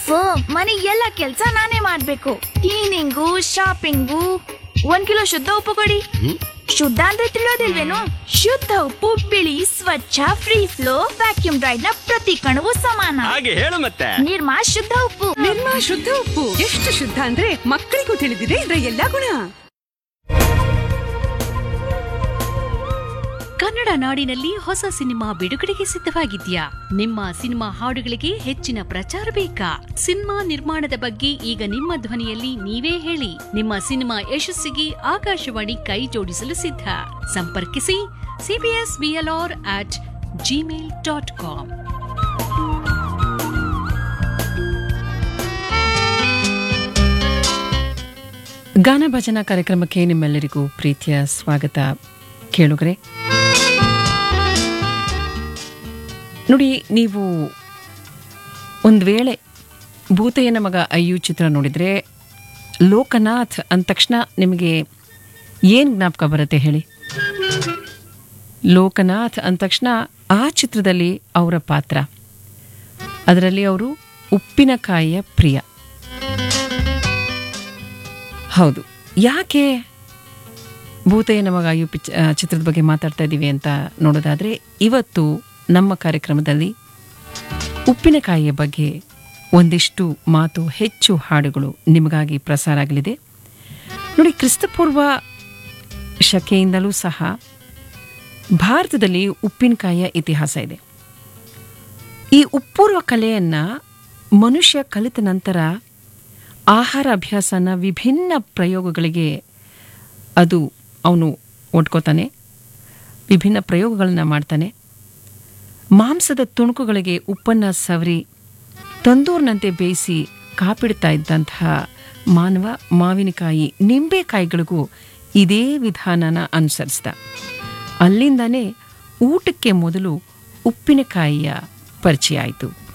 ಮನೆ ಎಲ್ಲ ಕೆಲ್ಸ ನಾನೇ ಮಾಡ್ಬೇಕು ಕ್ಲೀನಿಂಗು ಶಾಪಿಂಗು ಒಂದ್ ಕಿಲೋ ಶುದ್ಧ ಉಪ್ಪು ಕೊಡಿ ಶುದ್ಧ ಅಂದ್ರೆ ತಿಳಿಯೋದಿಲ್ವೇನು ಶುದ್ಧ ಉಪ್ಪು ಬಿಳಿ ಸ್ವಚ್ಛ ಫ್ರೀ ಫ್ಲೋ ವ್ಯಾಕ್ಯೂಮ್ ಡ್ರೈಡ್ ನ ಪ್ರತಿ ಕಣವು ಸಮಾನ ಹಾಗೆ ಹೇಳು ಮತ್ತೆ ನಿರ್ಮಾ ಶುದ್ಧ ಉಪ್ಪು ನಿರ್ಮಾ ಶುದ್ಧ ಉಪ್ಪು ಎಷ್ಟು ಶುದ್ಧ ಅಂದ್ರೆ ಮಕ್ಕಳಿಗೂ ತಿಳಿದಿದೆ ಇದರ ಎಲ್ಲಾ ಗುಣ ಕನ್ನಡ ನಾಡಿನಲ್ಲಿ ಹೊಸ ಸಿನಿಮಾ ಬಿಡುಗಡೆಗೆ ಸಿದ್ಧವಾಗಿದ್ಯಾ ನಿಮ್ಮ ಸಿನಿಮಾ ಹಾಡುಗಳಿಗೆ ಹೆಚ್ಚಿನ ಪ್ರಚಾರ ಬೇಕಾ ಸಿನಿಮಾ ನಿರ್ಮಾಣದ ಬಗ್ಗೆ ಈಗ ನಿಮ್ಮ ಧ್ವನಿಯಲ್ಲಿ ನೀವೇ ಹೇಳಿ ನಿಮ್ಮ ಸಿನಿಮಾ ಯಶಸ್ಸಿಗೆ ಆಕಾಶವಾಣಿ ಕೈ ಜೋಡಿಸಲು ಸಿದ್ಧ ಸಂಪರ್ಕಿಸಿ CBS BLR at Gmail dot com ಗಾನ ಭಜನಾ ಕಾರ್ಯಕ್ರಮಕ್ಕೆ ನಿಮ್ಮೆಲ್ಲರಿಗೂ ಪ್ರೀತಿಯ ಸ್ವಾಗತ ಕೇಳುಗರೆ ನೋಡಿ ನೀವು ಒಂದು ವೇಳೆ ಭೂತಯ್ಯನ ಮಗ ಅಯ್ಯು ಚಿತ್ರ ನೋಡಿದರೆ ಲೋಕನಾಥ್ ಅಂದ ತಕ್ಷಣ ನಿಮಗೆ ಏನು ಜ್ಞಾಪಕ ಬರುತ್ತೆ ಹೇಳಿ ಲೋಕನಾಥ್ ಅಂದ ತಕ್ಷಣ ಆ ಚಿತ್ರದಲ್ಲಿ ಅವರ ಪಾತ್ರ ಅದರಲ್ಲಿ ಅವರು ಉಪ್ಪಿನಕಾಯಿಯ ಪ್ರಿಯ ಹೌದು ಯಾಕೆ ಭೂತಯ್ಯನ ಮಗ ಯು ಪಿಚ್ ಆ, ಚಿತ್ರದ ಬಗ್ಗೆ ಮಾತಾಡ್ತಾ ಇದ್ದೀವಿ ಅಂತ ನೋಡೋದಾದರೆ ಇವತ್ತು ನಮ್ಮ ಕಾರ್ಯಕ್ರಮದಲ್ಲಿ ಉಪ್ಪಿನಕಾಯಿಯ ಬಗ್ಗೆ ಒಂದಿಷ್ಟು ಮಾತು ಹೆಚ್ಚು ಹಾಡುಗಳು ನಿಮಗಾಗಿ ಪ್ರಸಾರ ಆಗಲಿದೆ ನೋಡಿ ಕ್ರಿಸ್ತಪೂರ್ವ ಶಕೆಯಿಂದಲೂ ಸಹ ಭಾರತದಲ್ಲಿ ಉಪ್ಪಿನಕಾಯಿಯ ಇತಿಹಾಸ ಇದೆ ಈ ಉಪ್ಪೂರ್ವ ಕಲೆಯನ್ನು ಮನುಷ್ಯ ಕಲಿತ ನಂತರ ಆಹಾರ ಅಭ್ಯಾಸನ ವಿಭಿನ್ನ ಪ್ರಯೋಗಗಳಿಗೆ ಅದು ಅವನು ಒಡ್ಕೋತಾನೆ ವಿಭಿನ್ನ ಪ್ರಯೋಗಗಳನ್ನ ಮಾಡ್ತಾನೆ ಮಾಂಸದ ತುಣುಕುಗಳಿಗೆ ಉಪ್ಪನ್ನು ಸವರಿ ತಂದೂರಿನಂತೆ ಬೇಯಿಸಿ ಕಾಪಿಡ್ತಾ ಇದ್ದಂತಹ ಮಾನವ ಮಾವಿನಕಾಯಿ ನಿಂಬೆಕಾಯಿಗಳಿಗೂ ಇದೇ ವಿಧಾನನ ಅನುಸರಿಸ್ದ ಅಲ್ಲಿಂದನೇ ಊಟಕ್ಕೆ ಮೊದಲು ಉಪ್ಪಿನಕಾಯಿಯ ಪರಿಚಯ ಆಯಿತು